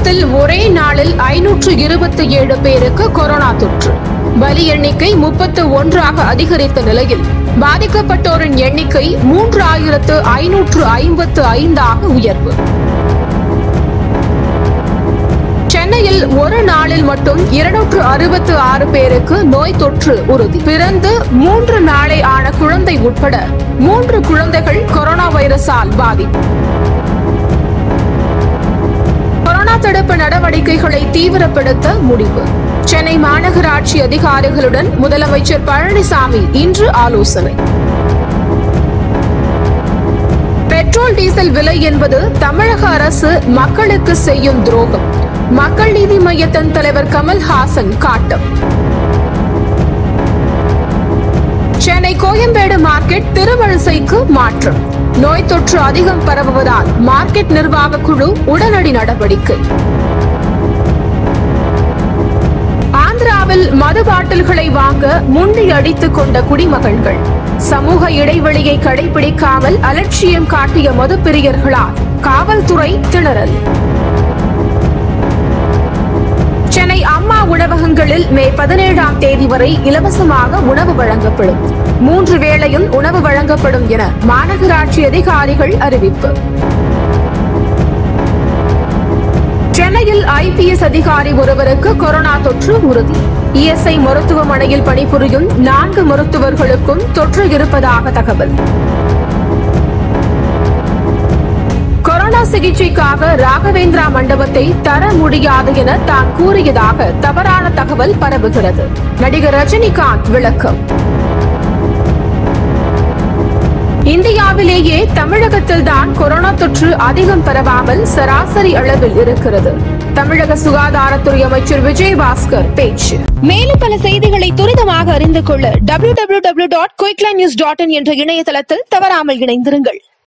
தமிழகத்தில் ஒரே நாளில் ஐநூற்று இருபத்தி ஏழு பேருக்கு கொரோனா தொற்று பலி எண்ணிக்கை முப்பத்து ஒன்றாக அதிகரித்த நிலையில் பாதிக்கப்பட்டோரின் எண்ணிக்கை மூன்று ஆயிரத்து ஐநூற்று ஐம்பத்து ஐந்தாக உயர்வு சென்னையில் ஒரு நாளில் மட்டும் இருநூற்று அறுபத்து ஆறு பேருக்கு நோய் தொற்று உறுதி பிறந்து மூன்று நாளை ஆன குழந்தை உட்பட மூன்று குழந்தைகள் கொரோனா வைரஸால் பாதிப்பு கொரோனா தடுப்பு நடவடிக்கைகளை தீவிரப்படுத்த முடிவு சென்னை மாநகராட்சி அதிகாரிகளுடன் முதலமைச்சர் பழனிசாமி இன்று ஆலோசனை பெட்ரோல் டீசல் விலை என்பது தமிழக அரசு மக்களுக்கு செய்யும் துரோகம் மக்கள் நீதி மையத்தின் தலைவர் கமல்ஹாசன் காட்டம் சென்னை கோயம்பேடு மார்க்கெட் திருவழிசைக்கு மாற்றம் நோய் தொற்று அதிகம் பரவுவதால் மார்க்கெட் நிர்வாக குழு உடனடி நடவடிக்கை ஆந்திராவில் மது பாட்டில்களை வாங்க முண்டி அடித்துக் கொண்ட குடிமகன்கள் சமூக இடைவெளியை கடைபிடிக்காமல் அலட்சியம் காட்டிய மதுப்பிரியர்களால் காவல்துறை திணறல் சென்னை அம்மா உணவகங்களில் மே பதினேழாம் தேதி வரை இலவசமாக உணவு வழங்கப்படும் மூன்று வேளையும் உணவு வழங்கப்படும் என மாநகராட்சி அதிகாரிகள் அறிவிப்பு சென்னையில் ஐபிஎஸ் அதிகாரி ஒருவருக்கு கொரோனா தொற்று உறுதி இஎஸ்ஐ மருத்துவமனையில் பணிபுரியும் நான்கு மருத்துவர்களுக்கும் தொற்று இருப்பதாக தகவல் கொரோனா சிகிச்சைக்காக ராகவேந்திரா மண்டபத்தை தர முடியாது என தான் கூறியதாக தவறான தகவல் பரவுகிறது நடிகர் ரஜினிகாந்த் விளக்கம் இந்தியாவிலேயே தமிழகத்தில் தான் கொரோனா தொற்று அதிகம் பரவாமல் சராசரி அளவில் இருக்கிறது தமிழக சுகாதாரத்துறை அமைச்சர் விஜயபாஸ்கர் பேச்சு மேலும் பல செய்திகளை துரிதமாக அறிந்து கொள்ள www.quicklines.in என்ற இணையதளத்தில் தவறாமல் இணைந்திருங்கள்